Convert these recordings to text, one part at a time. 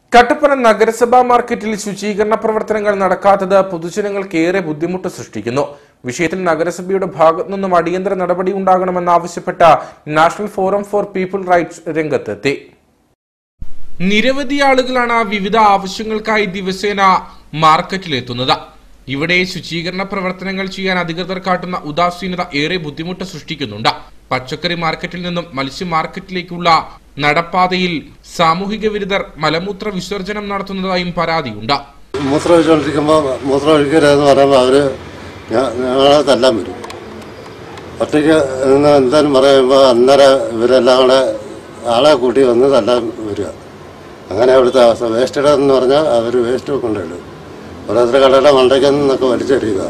കട്ടപ്പന നഗരസഭാ മാർക്കറ്റിൽ ശുചീകരണ പ്രവർത്തനങ്ങൾ നടക്കാത്തത് പൊതുജനങ്ങൾക്ക് ഏറെ ബുദ്ധിമുട്ട് സൃഷ്ടിക്കുന്നു വിഷയത്തിൽ നഗരസഭയുടെ ഭാഗത്തു നിന്നും അടിയന്തര നടപടി ഉണ്ടാകണമെന്നാവശ്യപ്പെട്ട national forum for people rights രംഗത്തെത്തി നിരവധി ആളുകളാണ് വിവിധ ആവശ്യങ്ങൾക്കായി ദിവസേന മാർക്കറ്റിലെത്തുന്നത് ഇവിടെ ശുചീകരണ പ്രവർത്തനങ്ങൾ ചെയ്യാൻ അധികൃതർ കാട്ടുന്ന ഉദാസീനത ഏറെ ബുദ്ധിമുട്ട് സൃഷ്ടിക്കുന്നുണ്ട് പച്ചക്കറി മാർക്കറ്റിൽ നിന്നും മത്സ്യ മാർക്കറ്റിലേക്കുള്ള നടപ്പാതയിൽ സാമൂഹിക വിരുദ്ധർ മലമൂത്ര വിസർജനം നടത്തുന്നതായും പരാതിയുണ്ട് മൂത്രം ഒഴിച്ചുകൊണ്ടിരിക്കുമ്പോൾ മൂത്രം ഒഴിക്കരുതെന്ന് പറയുമ്പോൾ അവർ ഞങ്ങളെ തല്ലാൻ വരും ഒറ്റയ്ക്ക് നിന്ന് എന്തായാലും പറയുമ്പോൾ അന്നേരം ഇവരെല്ലാം കൂടെ ആളെ കൂട്ടി വന്ന് തല്ലാൻ വരിക അങ്ങനെ അവിടുത്തെ അവസ്ഥ വേസ്റ്റ് ഇടാന്ന് പറഞ്ഞാൽ അവർ വേസ്റ്റ് കൊണ്ടിടും ഓരോരുത്തർ കടയുടെ മണ്ടയ്ക്ക് നിന്നൊക്കെ വലിച്ചെറിയുക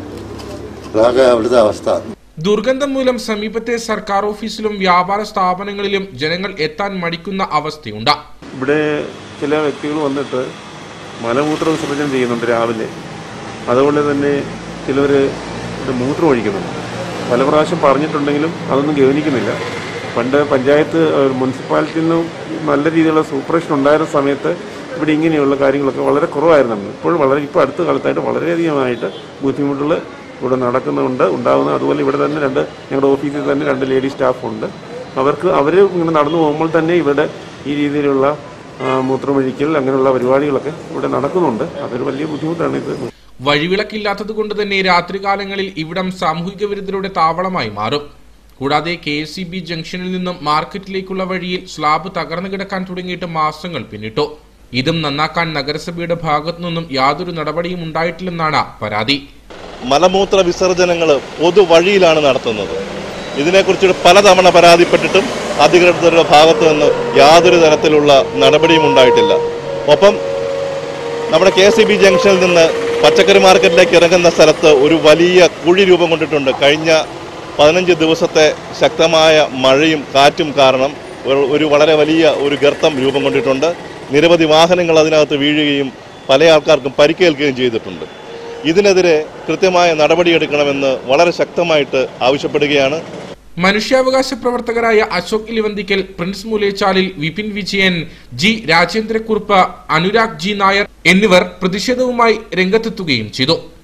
അതൊക്കെ അവിടുത്തെ അവസ്ഥ ദുർഗന്ധം മൂലം സമീപത്തെ സർക്കാർ ഓഫീസിലും വ്യാപാര സ്ഥാപനങ്ങളിലും ജനങ്ങൾ എത്താൻ മടിക്കുന്ന അവസ്ഥയുണ്ട് ഇവിടെ ചില വ്യക്തികൾ വന്നിട്ട് മലമൂത്ര വിസർജനം ചെയ്യുന്നുണ്ട് രാവിലെ അതുപോലെ തന്നെ ചിലവർ ഇത് മൂത്രം ഒഴിക്കുന്നുണ്ട് പല പ്രാവശ്യം പറഞ്ഞിട്ടുണ്ടെങ്കിലും അതൊന്നും ഗവനിക്കുന്നില്ല പണ്ട് പഞ്ചായത്ത് ഏഹ്, മുനിസിപ്പാലിറ്റിയിൽ നിന്നും നല്ല രീതിയിലുള്ള സൂപ്പറേഷൻ ഉണ്ടായിരുന്ന സമയത്ത് ഇവിടെ ഇങ്ങനെയുള്ള കാര്യങ്ങളൊക്കെ വളരെ കുറവായിരുന്നു ഇപ്പോൾ വളരെ ഇപ്പോൾ അടുത്ത കാലത്തായിട്ട് വളരെയധികമായിട്ട് ബുദ്ധിമുട്ടുകൾ ഇവിടെ നടക്കുന്നുണ്ട് ഉണ്ടാകുന്നു അതുപോലെ ഇവിടെ തന്നെ രണ്ട് ഞങ്ങളുടെ ഓഫീസിൽ തന്നെ രണ്ട് ലേഡി സ്റ്റാഫുണ്ട് അവർക്ക് അവർ ഇങ്ങനെ നടന്നു പോകുമ്പോൾ തന്നെ ഇവിടെ ഈ രീതിയിലുള്ള ആ, മൂത്രമൊഴിക്കൽ അങ്ങനെയുള്ള പരിപാടികളൊക്കെ ഇവിടെ നടക്കുന്നുണ്ട് അതൊരു വലിയ ബുദ്ധിമുട്ടാണ് ഇത് വഴിവിളക്കില്ലാത്തത് കൊണ്ട് തന്നെ രാത്രികാലങ്ങളിൽ ഇവിടം സാമൂഹിക വിരുദ്ധരുടെ താവളമായി മാറും കൂടാതെ കെ എസ് ബി ജംഗ്ഷനിൽ നിന്നും മാർക്കറ്റിലേക്കുള്ള വഴിയിൽ സ്ലാബ് തകർന്നു കിടക്കാൻ തുടങ്ങിയിട്ട് മാസങ്ങൾ പിന്നിട്ടു ഇതും നന്നാക്കാൻ നഗരസഭയുടെ ഭാഗത്തു നിന്നും യാതൊരു നടപടിയും ഉണ്ടായിട്ടില്ലെന്നാണ് പരാതി മലമൂത്ര വിസർജനങ്ങൾ പൊതുവഴിയിലാണ് നടത്തുന്നത് ഇതിനെക്കുറിച്ച് പലതവണ പരാതിപ്പെട്ടിട്ടും അധികൃതരുടെ ഭാഗത്ത് നിന്ന് യാതൊരു തരത്തിലുള്ള നടപടിയും ഉണ്ടായിട്ടില്ല ഒപ്പം നമ്മുടെ കെ സി ബി ജംഗ്ഷനിൽ നിന്ന് പച്ചക്കറി മാർക്കറ്റിലേക്ക് ഇറങ്ങുന്ന സ്ഥലത്ത് ഒരു വലിയ കുഴി രൂപം കൊണ്ടിട്ടുണ്ട് കഴിഞ്ഞ പതിനഞ്ച് ദിവസത്തെ ശക്തമായ മഴയും കാറ്റും കാരണം ഒരു- ഒരു വളരെ വലിയ ഒരു ഗർത്തം രൂപം കൊണ്ടിട്ടുണ്ട് നിരവധി വാഹനങ്ങൾ അതിനകത്ത് വീഴുകയും പല ആൾക്കാർക്കും പരിക്കേൽക്കുകയും ചെയ്തിട്ടുണ്ട് ഇതിനെതിരെ കൃത്യമായ നടപടിയെടുക്കണമെന്ന് വളരെ ശക്തമായിട്ട് ആവശ്യപ്പെടുകയാണ് മനുഷ്യാവകാശ പ്രവർത്തകരായ Ashok Ilivanthikkal Prince Mulechalil Vipin Vijayan G Rajendra Kurup Anurag G Nair എന്നിവർ പ്രതിഷേധവുമായി രംഗത്തെത്തുകയും ചെയ്തു